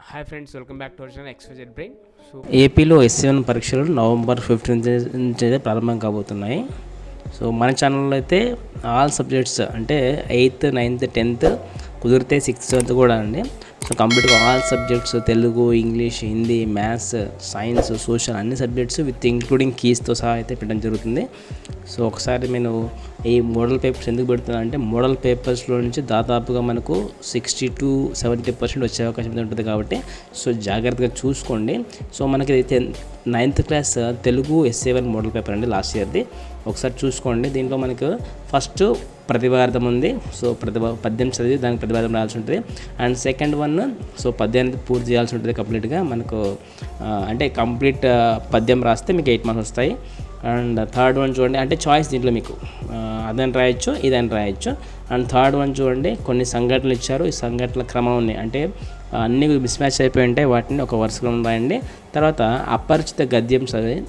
hi friends welcome back to our ఎక్స్పెజెడ్ brain so ఏపీలో S seven పరీక్షలు November fifteenth నుంచి అయితే ప్రారంభం కాబోతున్నాయి సో మన ఛానల్లో అయితే ఆల్ సబ్జెక్ట్స్ అంటే ఎయిత్ నైన్త్ టెన్త్ కుదిరితే సిక్స్త్ సెవెంత్ కూడా అండి సో కంప్లీట్గా all subjects Telugu English Hindi maths science social అన్ని సబ్జెక్ట్స్ విత్ ఇంక్లూడింగ్ కీస్తో సహా అయితే పెట్టడం జరుగుతుంది సో ఒకసారి నేను ఈ మోడల్ పేపర్స్ ఎందుకు పెడుతున్నా అంటే మోడల్ పేపర్స్లో నుంచి దాదాపుగా మనకు సిక్స్టీ టు సెవెంటీ పర్సెంట్ వచ్చే అవకాశం అయితే ఉంటుంది కాబట్టి సో జాగ్రత్తగా చూసుకోండి సో మనకి అయితే ninth class Telugu SA one model paper అండి లాస్ట్ ఇయర్ది ఒకసారి చూసుకోండి దీంట్లో మనకు ఫస్ట్ ప్రతివార్థం ఉంది సో ప్రతిభ పద్యం చదివి దానికి ప్రతివాదం రాయాల్సి ఉంటుంది అండ్ సెకండ్ వన్ సో పద్యాన్ని పూర్తి చేయాల్సి ఉంటుంది కంప్లీట్గా మనకు ఆ, అంటే కంప్లీట్ ఆ, పద్యం రాస్తే మీకు ఎయిట్ మార్క్స్ వస్తాయి అండ్ థర్డ్ వన్ చూడండి అంటే చాయిస్ దీంట్లో మీకు ఆ, అదని రాయొచ్చు ఇదని రాయొచ్చు అండ్ థర్డ్ వన్ చూడండి కొన్ని సంఘటనలు ఇచ్చారు ఈ సంఘటనల క్రమం ఉన్నాయి అంటే ఆ, అన్ని మిస్ మ్యాచ్ అయిపోయి ఉంటాయి వాటిని ఒక వరుసలో రాయండి తర్వాత అపరిచిత గద్యం చదివి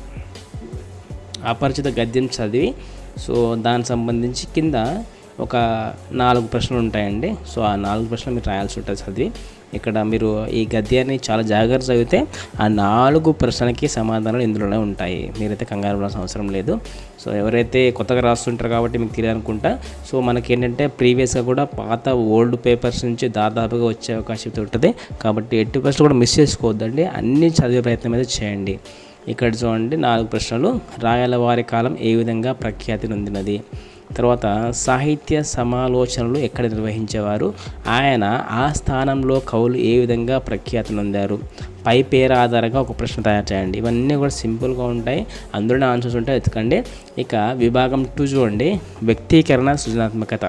అపరిచిత గద్యం చదివి సో దానికి సంబంధించి కింద ఒక నాలుగు ప్రశ్నలు ఉంటాయండి సో ఆ నాలుగు ప్రశ్నలు మీరు రాయాల్సి ఉంటుంది చదివి ఇక్కడ మీరు ఈ గద్యాన్ని చాలా జాగ్రత్త చదివితే ఆ నాలుగు ప్రశ్నలకి సమాధానాలు ఇందులోనే ఉంటాయి మీరైతే కంగారు పడాల్సిన అవసరం లేదు సో ఎవరైతే కొత్తగా రాస్తుంటారు కాబట్టి మీకు తెలియదు అనుకుంటా సో మనకి ఏంటంటే ప్రీవియస్గా కూడా పాత ఓల్డ్ పేపర్స్ నుంచి దాదాపుగా వచ్చే అవకాశం అయితే ఉంటుంది కాబట్టి ఎట్టి ప్రశ్నలు కూడా మిస్ చేసుకోవద్దండి అన్నీ చదివే ప్రయత్నం అయితే చేయండి ఇక్కడ చూడండి నాలుగు ప్రశ్నలు రాయల వారి కాలం ఏ విధంగా ప్రఖ్యాతి నొందినది తర్వాత సాహిత్య సమాలోచనలు ఎక్కడ నిర్వహించేవారు ఆయన ఆ స్థానంలో కవులు ఏ విధంగా ప్రఖ్యాతి నొందారు పై పేరు ఆధారంగా ఒక ప్రశ్న తయారు చేయండి ఇవన్నీ కూడా సింపుల్గా ఉంటాయి అందులోనే ఆన్సర్స్ ఉంటాయి ఎత్తుకండి ఇక విభాగం టూ చూడండి వ్యక్తీకరణ సృజనాత్మకత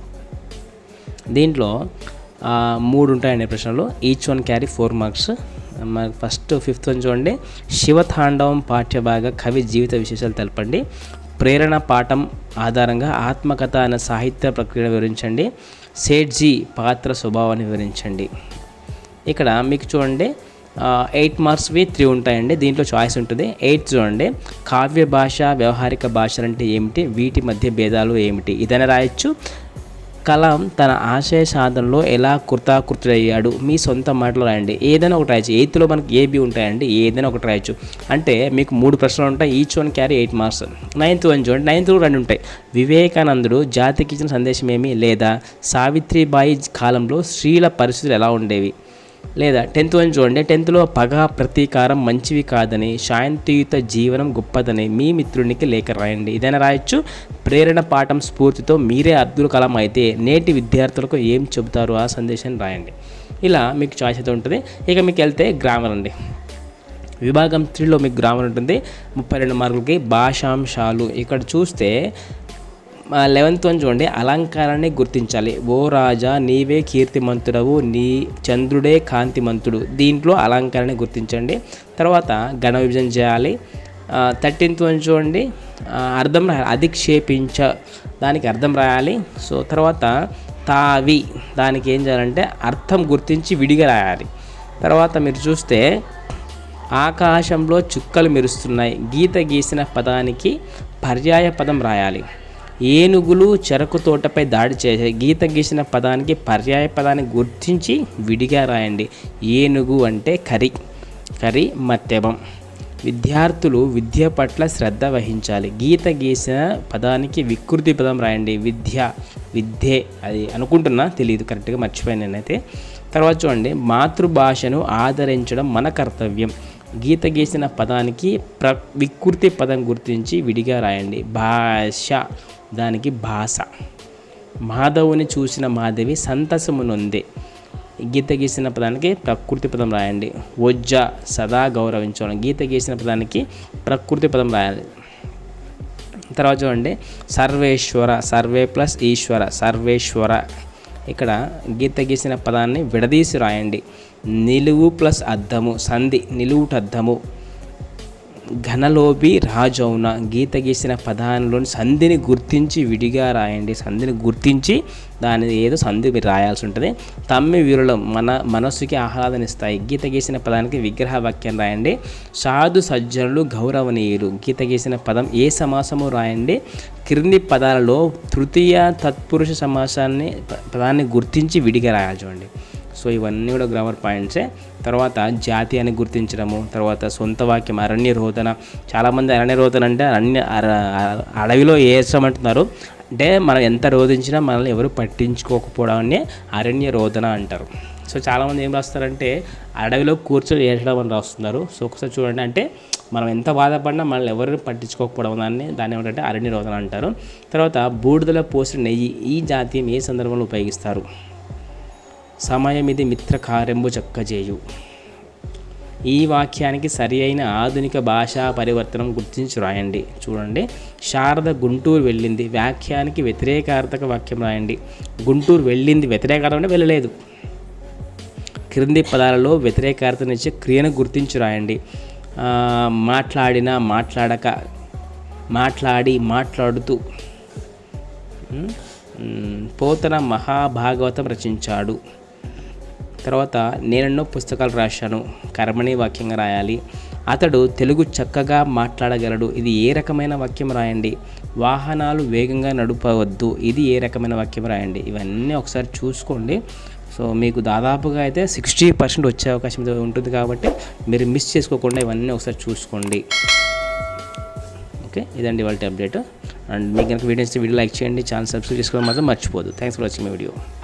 దీంట్లో ఆ, మూడు ఉంటాయండి ప్రశ్నలు each one carry four marks మరి ఫస్ట్ ఫిఫ్త్ వన్ చూడండి శివతాండవం పాఠ్యభాగ కవి జీవిత విశేషాలు తెలపండి ప్రేరణ పాఠం ఆధారంగా ఆత్మకథ అనే సాహిత్య ప్రక్రియను వివరించండి సేట్జీ పాత్ర స్వభావాన్ని వివరించండి ఇక్కడ మీకు చూడండి ఎయిట్ మార్క్స్వి త్రీ ఉంటాయండి దీంట్లో చాయిస్ ఉంటుంది ఎయిట్ చూడండి కావ్య భాష వ్యవహారిక భాషలు అంటే ఏమిటి వీటి మధ్య భేదాలు ఏమిటి ఇదైనా రాయొచ్చు కలాం తన ఆశయ సాధనలో ఎలా కృతాకృతుడయ్యాడు మీ సొంత మాటలు రాయండి ఏదైనా ఒకటి రాయొచ్చు ఎయిత్లో మనకి ఏబి ఉంటాయండి ఏదైనా ఒకటి రాయొచ్చు అంటే మీకు మూడు ప్రశ్నలు ఉంటాయి each one carry eight marks ninth one చూడండి నైన్త్ రెండు ఉంటాయి వివేకానందుడు జాతికి ఇచ్చిన సందేశం ఏమి లేదా సావిత్రిబాయి కాలంలో స్త్రీల పరిస్థితులు ఎలా ఉండేవి లేదా టెన్త్ వన్ చూడండి టెన్త్లో పగ ప్రతీకారం మంచివి కాదని శాంతియుత జీవనం గొప్పదని మీ మిత్రునికి లేఖ రాయండి ఇదైనా రాయొచ్చు ప్రేరణ పాఠం స్ఫూర్తితో మీరే అబ్దుల్ కలాం అయితే నేటి విద్యార్థులకు ఏం చెబుతారు ఆ సందేశాన్ని రాయండి ఇలా మీకు చాయిస్ అయితే ఉంటుంది ఇక మీకు వెళ్తే గ్రామర్ అండి విభాగం త్రీలో మీకు గ్రామర్ ఉంటుంది ముప్పై రెండు మార్కులకి భాషాంశాలు ఇక్కడ చూస్తే లెవెన్త్ వన్ చూడండి అలంకారాన్ని గుర్తించాలి ఓ రాజా నీవే కీర్తిమంతుడవు నీ చంద్రుడే కాంతిమంతుడు దీంట్లో అలంకారాన్ని గుర్తించండి తర్వాత గణ విభజన చేయాలి థర్టీన్త్ వన్ చూడండి ఆ, అర్థం రాయాలి అధిక్షేపించ దానికి అర్థం రాయాలి సో తర్వాత తావి దానికి ఏం చేయాలంటే అర్థం గుర్తించి విడిగా రాయాలి తర్వాత మీరు చూస్తే ఆకాశంలో చుక్కలు మెరుస్తున్నాయి గీత గీసిన పదానికి పర్యాయ పదం రాయాలి ఏనుగులు చెరకు తోటపై దాడి చేసే గీత గీసిన పదానికి పర్యాయ పదాన్ని గుర్తించి విడిగా రాయండి ఏనుగు అంటే కరి కరి మత్తెబం విద్యార్థులు విద్య పట్ల శ్రద్ధ వహించాలి గీత గీసిన పదానికి వికృతి పదం రాయండి విద్య విద్యే అది అనుకుంటున్నా తెలియదు కరెక్ట్గా మర్చిపోయాను నేనైతే తర్వాత చూడండి మాతృభాషను ఆదరించడం మన కర్తవ్యం గీత గీసిన పదానికి ప్ర వికృతి పదం గుర్తించి విడిగా రాయండి భాష దానికి భాష మాధవుని చూసిన మాధవి సంతసమునొందే గీత గీసిన పదానికి ప్రకృతి పదం రాయండి వజ్జ సదా గౌరవించడం గీత గీసిన పదానికి ప్రకృతి పదం రాయాలి తర్వాత చూడండి సర్వేశ్వర సర్వే ప్లస్ ఈశ్వర సర్వేశ్వర ఇక్కడ గీత గీసిన పదాన్ని విడదీసి రాయండి నిలువు ప్లస్ అద్దము సంధి నిలువుటద్దము ఘనలోబి రాజౌన గీత గీసిన పదాలలోని సంధిని గుర్తించి విడిగా రాయండి సంధిని గుర్తించి దాని ఏదో సంధి మీరు రాయాల్సి ఉంటుంది తమ్మి వీరులం మన మనస్సుకి ఆహ్లాదనిస్తాయి గీత గీసిన పదానికి విగ్రహ వాక్యం రాయండి సాధు సజ్జనులు గౌరవనీయులు గీత గీసిన పదం ఏ సమాసము రాయండి క్రింది పదాలలో తృతీయ తత్పురుష సమాసాన్ని ప- పదాన్ని గుర్తించి విడిగా రాయాలి చూడండి సో ఇవన్నీ కూడా గ్రామర్ పాయింట్సే తర్వాత జాతి అని గుర్తించడము తర్వాత సొంత వాక్యం అరణ్య రోదన చాలామంది అరణ్య రోదన అంటే అరణ్య అర- అర- అడవిలో వేసామంటున్నారు అంటే మనం ఎంత రోధించినా మనల్ని ఎవరు పట్టించుకోకపోవడాన్ని అరణ్య రోదన అంటారు సో చాలామంది ఏం రాస్తారంటే అడవిలో కూర్చొని ఏడ్చడం అని రాస్తున్నారు సో ఒకసారి చూడండి అంటే మనం ఎంత బాధపడినా మనల్ని ఎవరు పట్టించుకోకపోవడం దాన్ని దాన్ని ఏమంటే అరణ్య రోదన అంటారు తర్వాత బూడిదలో పోసిన నెయ్యి ఈ జాతీయం ఏ సందర్భంలో ఉపయోగిస్తారు సమయం ఇది మిత్ర కార్యంబు చక్కజేయు ఈ వాక్యానికి సరి అయిన ఆధునిక భాషా పరివర్తనం గుర్తించి రాయండి చూడండి శారద గుంటూరు వెళ్ళింది వాక్యానికి వ్యతిరేకార్థక వాక్యం రాయండి గుంటూరు వెళ్ళింది వ్యతిరేకార్థం అంటే వెళ్ళలేదు క్రింది పదాలలో వ్యతిరేకార్థనిచ్చే క్రియను గుర్తించి రాయండి ఆ, మాట్లాడిన మాట్లాడక మాట్లాడి మాట్లాడుతూ ఉమ్, ఉమ్, పోతన మహాభాగవతం రచించాడు తర్వాత నేనెన్నో పుస్తకాలు రాశాను కర్మణి వాక్యంగా రాయాలి అతడు తెలుగు చక్కగా మాట్లాడగలడు ఇది ఏ రకమైన వాక్యం రాయండి వాహనాలు వేగంగా నడపవద్దు ఇది ఏ రకమైన వాక్యం రాయండి ఇవన్నీ ఒకసారి చూసుకోండి సో మీకు దాదాపుగా అయితే సిక్స్టీ పర్సెంట్ వచ్చే అవకాశం అయితే ఉంటుంది కాబట్టి మీరు మిస్ చేసుకోకుండా ఇవన్నీ ఒకసారి చూసుకోండి ఓకే ఇదండి వాళ్ళ అప్డేట్ అండ్ మీకు కనుక వీడియో ఇస్తే వీడియో లైక్ చేయండి ఛానల్ సబ్స్క్రైబ్ చేసుకోవడం మాత్రం మర్చిపోదు thanks for watching my video